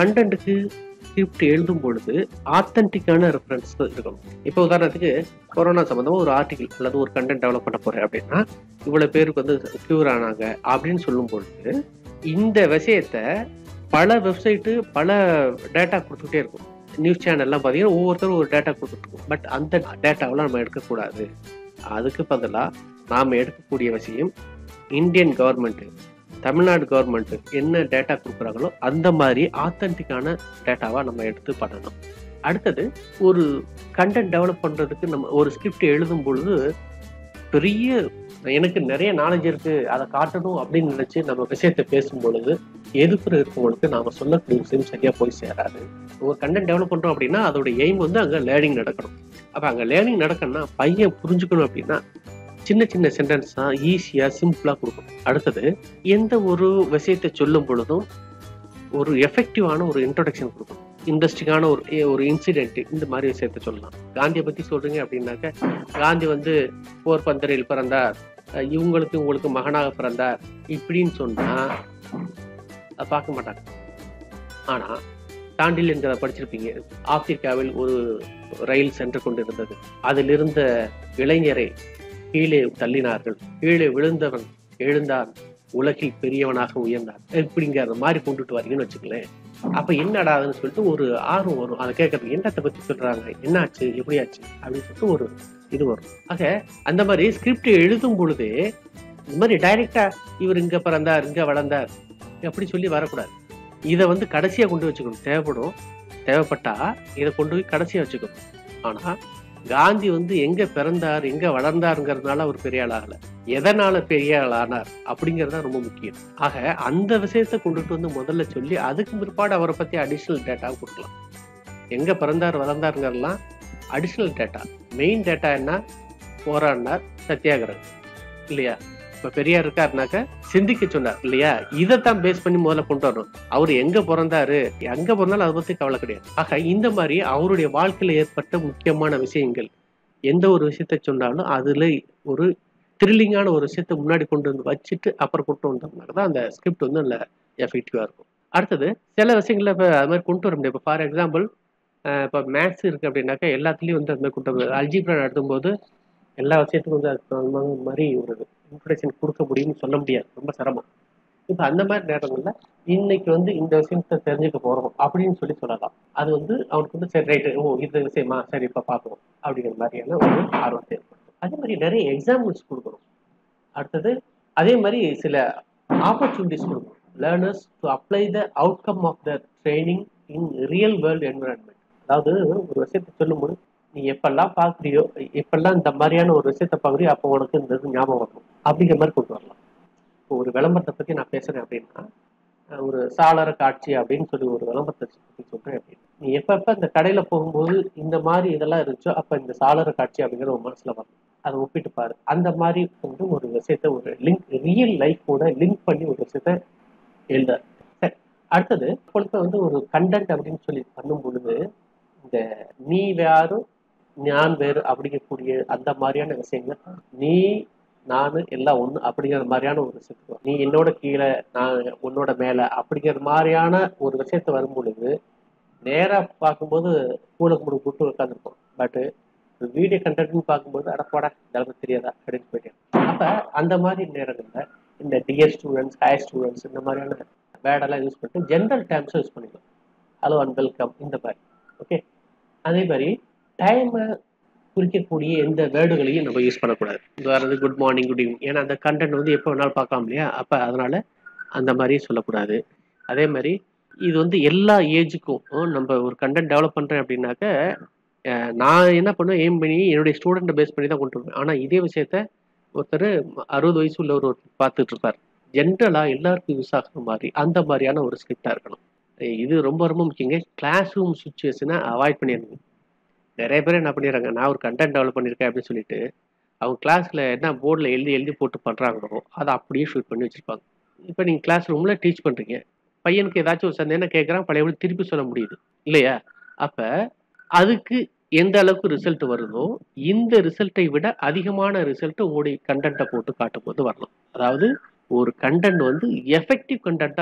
கண்டென்ட்டுக்கு script எழுதும் பொழுது ஆத்தென்டிக்கான reference இருக்கணும் இப்போ உதாரணத்துக்கு கொரோனா சம்மந்தமா ஒரு ஆர்டிகிள் அல்லது ஒரு கண்டென்ட் டெவலப் பண்ண போறேன் அப்படின்னா இவ்வளவு பேருக்கு வந்து கியூர் ஆனாங்க அப்படின்னு சொல்லும் பொழுது இந்த விஷயத்த பல வெப்சைட்டு பல டேட்டா கொடுத்துட்டே இருக்கும் நியூஸ் சேனல்லாம் பார்த்தீங்கன்னா ஒவ்வொருத்தரும் ஒரு டேட்டா கொடுத்துருக்கும் பட் அந்த டேட்டாவெல்லாம் நம்ம எடுக்கக்கூடாது அதுக்கு பதிலாக நாம் எடுக்கக்கூடிய விஷயம் இந்தியன் கவர்மெண்ட்டு தமிழ்நாடு கவர்மெண்ட் என்ன டேட்டா கொடுக்குறாங்களோ அந்த மாதிரி ஆத்தென்டிக்கான டேட்டாவா நம்ம எடுத்து பண்ணணும் அடுத்தது ஒரு கண்டென்ட் டெவலப் பண்றதுக்கு நம்ம ஒரு ஸ்கிரிப்ட் எழுதும் பொழுது பெரிய எனக்கு நிறைய நாலேஜ் இருக்கு அதை காட்டணும் அப்படின்னு நினைச்சு நம்ம விஷயத்தை பேசும் பொழுது எதிர்ப்புற இருக்கவங்களுக்கு நாம சொல்லக்கூடிய விஷயம் சரியா போய் சேராது ஒரு கண்டென்ட் டெவலப் பண்றோம் அப்படின்னா அதோட எய்ம் வந்து அங்க லேர்னிங் நடக்கணும் அப்ப அங்க லேர்னிங் நடக்கணும்னா பையன் புரிஞ்சுக்கணும் அப்படின்னா சின்ன சின்ன சென்டென்ஸ் தான் ஈஸியா சிம்பிளா கொடுக்கணும் அடுத்தது எந்த ஒரு விஷயத்தை சொல்லும் பொழுதும் ஒரு எஃபெக்டிவான ஒரு இன்ட்ரோடக்ஷன் கொடுக்கணும் இன்ட்ரெஸ்டிங்கான ஒரு ஒரு இன்சிடென்ட் இந்த மாதிரி விஷயத்த சொல்லலாம் காந்தியை பத்தி சொல்றீங்க அப்படின்னாக்க காந்தி வந்து போர் பந்தரில் பிறந்தார் அஹ் இவங்களுக்கு உங்களுக்கு மகனாக பிறந்தார் இப்படின்னு சொன்னா அதை பார்க்க மாட்டாங்க ஆனா தாண்டில் என்கிறத படிச்சிருப்பீங்க ஆப்பிரிக்காவில் ஒரு ரயில் சென்று கொண்டிருந்தது அதில் இருந்த இளைஞரை கீழே தள்ளினார்கள் கீழே விழுந்தவன் எழுந்தான் உலகில் பெரியவனாக உயர்ந்தான் இப்படிங்கிற மாதிரி கொண்டுட்டு வரீங்கன்னு வச்சுக்கலேன் அப்ப என்னடாதுன்னு சொல்லிட்டு ஒரு ஆர்வம் வரும் அதை கேட்கறதுக்கு என்னத்தை பத்தி சொல்றாங்க என்னாச்சு எப்படியாச்சு அப்படின்னு சொல்லிட்டு ஒரு இது வரும் ஆக அந்த மாதிரி ஸ்கிரிப்ட் எழுதும் பொழுதே இந்த மாதிரி டைரக்டா இவர் இங்க பிறந்தார் இங்க வளர்ந்தார் அப்படி சொல்லி வரக்கூடாது இதை வந்து கடைசியா கொண்டு வச்சுக்கணும் தேவைப்படும் தேவைப்பட்டா இதை கொண்டு போய் கடைசியா வச்சுக்கணும் ஆனா காந்தி வந்து எங்க பிறந்தார் எங்க வளர்ந்தாருங்கிறதுனால அவர் பெரிய ஆள் ஆகல எதனால பெரிய ஆள் ஆனார் அப்படிங்கிறது தான் ரொம்ப முக்கியம் ஆக அந்த விஷயத்தை கொண்டுட்டு வந்து முதல்ல சொல்லி அதுக்கு பிற்பாடு அவரை பத்தி அடிஷ்னல் டேட்டா கொடுக்கலாம் எங்க பிறந்தார் வளர்ந்தாருங்கிறதெல்லாம் அடிஷ்னல் டேட்டா மெயின் டேட்டா என்ன போராடினார் சத்தியாகிரகம் இல்லையா இப்ப பெரியார் இருக்காருனாக்க சிந்திக்க சொன்னார் இல்லையா இதைத்தான் பேஸ் பண்ணி முதல்ல கொண்டு வரணும் அவர் எங்க பிறந்தாரு எங்க பிறந்தாலும் அதை பத்தி கவலை கிடையாது ஆக இந்த மாதிரி அவருடைய வாழ்க்கையில ஏற்பட்ட முக்கியமான விஷயங்கள் எந்த ஒரு விஷயத்த சொன்னாலும் அதுல ஒரு த்ரில்லிங்கான ஒரு விஷயத்த முன்னாடி கொண்டு வந்து வச்சுட்டு அப்புறம் கொண்டு வந்தோம்னாக்க தான் அந்த ஸ்கிரிப்ட் வந்து நல்ல எஃபெக்டிவா இருக்கும் அடுத்தது சில விஷயங்கள்ல இப்போ அது மாதிரி கொண்டு வர முடியாது இப்போ ஃபார் எக்ஸாம்பிள் இப்போ மேத்ஸ் இருக்கு அப்படின்னாக்கா எல்லாத்துலேயும் வந்து அது மாதிரி கொண்டு வர அல்ஜிப்ரா நடத்தும்போது எல்லா விஷயத்துக்கும் வந்து அதுக்கு தகுந்த மாதிரி ஒரு இன்ட்ரடக்ஷன் கொடுக்க முடியும்னு சொல்ல முடியாது ரொம்ப சிரமம் இப்போ அந்த மாதிரி நேரங்கள்ல இன்னைக்கு வந்து இந்த விஷயத்த தெரிஞ்சுக்க போறோம் அப்படின்னு சொல்லி சொல்லலாம் அது வந்து அவனுக்கு வந்து சரி ரைட்டு ஓ இந்த விஷயமா சரி இப்போ பார்ப்போம் அப்படிங்கிற மாதிரியான ஒரு ஆர்வத்தை ஏற்படுத்தும் அதே மாதிரி நிறைய எக்ஸாம்பிள்ஸ் கொடுக்கணும் அடுத்தது அதே மாதிரி சில ஆப்பர்ச்சுனிட்டிஸ் கொடுக்கணும் learners to apply the outcome of the training in real world environment அதாவது ஒரு விஷயத்தை சொல்லும்போது நீ எப்பெல்லாம் பார்க்குறியோ எப்பெல்லாம் இந்த மாதிரியான ஒரு விஷயத்த பார்க்குறியோ அப்போ உனக்கு இந்த இது ஞாபகம் வரணும் அப்படிங்கிற மாதிரி கொண்டு வரலாம் இப்போ ஒரு விளம்பரத்தை பற்றி நான் பேசுறேன் அப்படின்னா அஹ் ஒரு சாளர காட்சி அப்படின்னு சொல்லி ஒரு விளம்பரத்தை பற்றி சொல்றேன் அப்படின்னு நீ எப்பப்ப இந்த கடையில போகும்போது இந்த மாதிரி இதெல்லாம் இருந்துச்சோ அப்ப இந்த சாளர காட்சி அப்படிங்கிற ஒரு மனசுல வரும் அதை ஒப்பிட்டு பாரு அந்த மாதிரி வந்து ஒரு விஷயத்த ஒரு லிங்க் ரியல் லைஃபோட லிங்க் பண்ணி ஒரு விஷயத்த எழுத சரி அடுத்தது இப்பொழுது வந்து ஒரு கண்டென்ட் அப்படின்னு சொல்லி பண்ணும் பொழுது இந்த நீ வேறு நான் வேறு அப்படிங்கக்கூடிய அந்த மாதிரியான விஷயங்கள் நீ நானு எல்லாம் ஒண்ணு அப்படிங்கிற மாதிரியான ஒரு விஷயத்துக்கு வரும். நீ என்னோட கீழே நான் உன்னோட மேல அப்படிங்கிற மாதிரியான ஒரு விஷயத்த வரும் பொழுது நேரா பார்க்கும்போது கூட கூட கூட்டு உட்காந்துருப்போம் பட் வீடியோ கண்டென்ட்னு பார்க்கும்போது அடப்பாடா இதெல்லாம் தெரியாதா அப்படின்னு போயிட்டேன் அப்ப அந்த மாதிரி நேரங்கள்ல இந்த டியர் ஸ்டூடெண்ட்ஸ் ஹையர் ஸ்டூடெண்ட்ஸ் இந்த மாதிரியான வேர்டெல்லாம் யூஸ் பண்ணிட்டு ஜென்ரல் டேர்ம்ஸும் யூஸ் பண்ணிக்கலாம் ஹலோ அண்ட் வெல்கம் இந்த மாதிரி ஓகே அதே மாதிரி டைமை குறிக்கக்கூடிய எந்த வேர்டுகளையும் நம்ம யூஸ் பண்ணக்கூடாது உதாரணது குட் மார்னிங் குட் ஈவினிங் ஏன்னா அந்த கண்டென்ட் வந்து எப்போ வேணாலும் பார்க்கலாம் இல்லையா அப்போ அதனால அந்த மாதிரி சொல்லக்கூடாது அதே மாதிரி இது வந்து எல்லா ஏஜுக்கும் நம்ம ஒரு கண்டென்ட் டெவலப் பண்ணுறேன் அப்படின்னாக்க அஹ், நான் என்ன பண்ணுவேன் எய்ம் பண்ணி என்னுடைய ஸ்டூடெண்ட்டை பேஸ் பண்ணி தான் கொண்டு வருவேன் ஆனால் இதே விஷயத்த ஒருத்தர் அறுபது வயசு உள்ளவர் ஒருத்தர் பார்த்துட்டு இருப்பார் ஜென்ரலாக எல்லாருக்கும் யூஸ் ஆகுற மாதிரி அந்த மாதிரியான ஒரு ஸ்கிரிப்டாக இருக்கணும் அஹ் இது ரொம்ப ரொம்ப முக்கியங்க கிளாஸ் ரூம் சுச்சுவேஷனை அவாய்ட் பண்ணிடுங்க நிறைய பேர் என்ன பண்ணிடுறாங்க நான் ஒரு கண்டென்ட் டெவலப் பண்ணியிருக்கேன் அப்படின்னு சொல்லிட்டு அவங்க கிளாஸ்ல என்ன போர்டில் எழுதி எழுதி போட்டு பண்றாங்களோ அதை அப்படியே ஷூட் பண்ணி வச்சிருப்பாங்க இப்போ நீங்க கிளாஸ் ரூம்ல டீச் பண்றீங்க பையனுக்கு ஏதாச்சும் ஒரு சந்தேகம் கேட்குறான் பழையபடி திருப்பி சொல்ல முடியுது இல்லையா அப்ப அதுக்கு எந்த அளவுக்கு ரிசல்ட் வருதோ இந்த ரிசல்ட்டை விட அதிகமான ரிசல்ட் உங்களுடைய கண்டென்ட்டை போட்டு காட்டும் போது வரலாம் அதாவது ஒரு கண்டென்ட் வந்து எஃபெக்டிவ் கண்டென்ட்டாக இருக்கணும்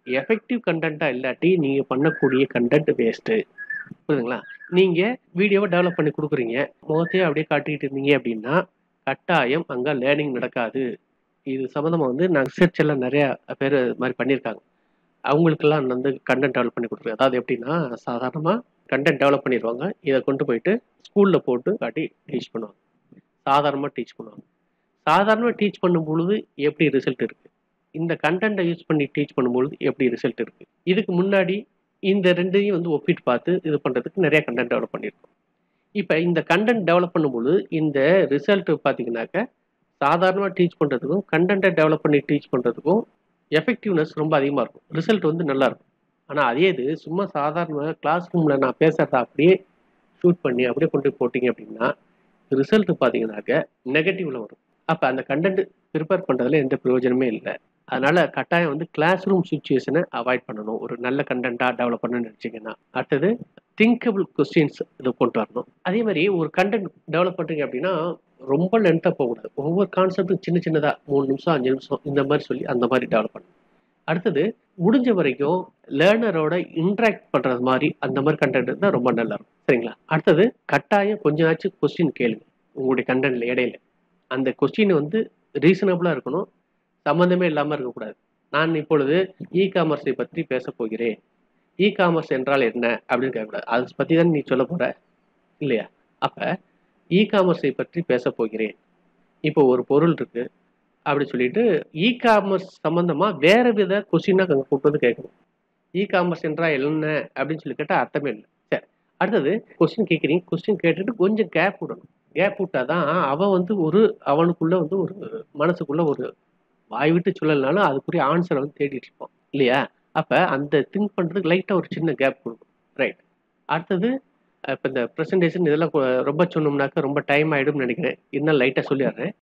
எஃபெக்டிவ் கண்டென்ட்டா இல்லாட்டி நீங்க பண்ணக்கூடிய கண்டென்ட் வேஸ்ட்டு புரியுதுங்களா நீங்க வீடியோவை டெவலப் பண்ணி கொடுக்குறீங்க முகத்தையே அப்படியே காட்டிக்கிட்டு இருந்தீங்க அப்படின்னா கட்டாயம் அங்க லேர்னிங் நடக்காது இது சம்மந்தமா வந்து நான் ரிசர்ச் எல்லாம் நிறைய பேர் இது மாதிரி பண்ணியிருக்காங்க அவங்களுக்கெல்லாம் வந்து கண்டென்ட் டெவலப் பண்ணி கொடுத்துருக்கேன் அதாவது எப்படின்னா சாதாரணமாக கண்டென்ட் டெவலப் பண்ணிடுவாங்க இதை கொண்டு போயிட்டு ஸ்கூலில் போட்டு காட்டி டீச் பண்ணுவாங்க சாதாரணமாக டீச் பண்ணுவாங்க சாதாரணமாக டீச் பண்ணும் பொழுது எப்படி ரிசல்ட் இருக்கு இந்த கண்டென்ட்டை யூஸ் பண்ணி டீச் பண்ணும்பொழுது எப்படி ரிசல்ட் இருக்கு இதுக்கு முன்னாடி இந்த ரெண்டையும் வந்து ஒப்பிட்டு பார்த்து இது பண்ணுறதுக்கு நிறைய கண்டென்ட் டெவலப் பண்ணியிருக்கோம் இப்போ இந்த கண்டென்ட் டெவலப் பண்ணும்பொழுது இந்த ரிசல்ட் பார்த்தீங்கன்னாக்க சாதாரணமாக டீச் பண்ணுறதுக்கும் கண்டென்ட்டை டெவலப் பண்ணி டீச் பண்ணுறதுக்கும் எஃபெக்டிவ்னஸ் ரொம்ப அதிகமாக இருக்கும் ரிசல்ட் வந்து நல்லா இருக்கும் ஆனால் அதே இது சும்மா சாதாரண கிளாஸ் ரூமில் நான் பேசுகிறத அப்படியே ஷூட் பண்ணி அப்படியே கொண்டு போய் போட்டிங்க அப்படின்னா ரிசல்ட் பார்த்தீங்கன்னாக்க நெகட்டிவ்ல வரும் அப்போ அந்த கண்டென்ட் ப்ரிப்பேர் பண்ணுறதுல எந்த பிரயோஜனமே இல்லை அதனால கட்டாயம் வந்து கிளாஸ் ரூம் சுச்சுவேஷனை அவாய்ட் பண்ணணும் ஒரு நல்ல கண்டென்ட்டாக டெவலப் பண்ணணும்னு நினச்சிங்கன்னா அடுத்தது திங்கபிள் கொஸ்டின்ஸ் இது கொண்டு வரணும் அதே மாதிரி ஒரு கண்டென்ட் டெவலப் பண்ணுறீங்க அப்படின்னா ரொம்ப லென்த்தாக போகக்கூடாது ஒவ்வொரு கான்செப்டும் சின்ன சின்னதாக மூணு நிமிஷம் அஞ்சு நிமிஷம் இந்த மாதிரி சொல்லி அந்த மாதிரி டெவலப் பண்ணணும் அடுத்தது முடிஞ்ச வரைக்கும் லேர்னரோட இன்ட்ராக்ட் பண்ணுறது மாதிரி அந்த மாதிரி கண்டென்ட் இருந்தால் ரொம்ப நல்லா இருக்கும் சரிங்களா அடுத்தது கட்டாயம் கொஞ்ச நாச்சும் கொஸ்டின் கேளுங்க உங்களுடைய கண்டென்ட்ல இடையில அந்த கொஸ்டின் வந்து ரீசனபிளாக இருக்கணும் சம்மந்தமே இல்லாமல் இருக்கக்கூடாது நான் இப்பொழுது இ காமர்ஸை பற்றி பேச போகிறேன் இ காமர்ஸ் என்றால் என்ன அப்படின்னு கேட்கக்கூடாது அதை பற்றி தான் நீ சொல்ல போற இல்லையா அப்போ இ காமர்ஸை பற்றி பேச போகிறேன் இப்போ ஒரு பொருள் இருக்கு அப்படி சொல்லிட்டு இ காமர்ஸ் சம்பந்தமா வேற வித கொஸ்டினா அங்கே கொண்டு வந்து கேட்கணும் இ காமர்ஸ் என்றால் என்ன அப்படின்னு சொல்லி கேட்டால் அர்த்தமே இல்லை சரி அடுத்தது கொஸ்டின் கேட்குறீங்க கொஸ்டின் கேட்டுட்டு கொஞ்சம் கேப் விடணும் கேப் விட்டாதான் அவன் வந்து ஒரு அவனுக்குள்ள வந்து ஒரு மனசுக்குள்ள ஒரு வாய் விட்டு சொல்லலைனாலும் அதுக்குரிய ஆன்சரை வந்து தேடிட்டு இருப்பான் இல்லையா அப்போ அந்த திங்க் பண்ணுறதுக்கு லைட்டாக ஒரு சின்ன கேப் கொடுக்கும் ரைட் அடுத்தது இப்போ இந்த ப்ரெசன்டேஷன் இதெல்லாம் கொ- ரொம்ப சொன்னோம்னாக்க ரொம்ப டைம் ஆகிடும்னு நினைக்கிறேன் இருந்தாலும் லைட்டாக சொல்லிடுறேன்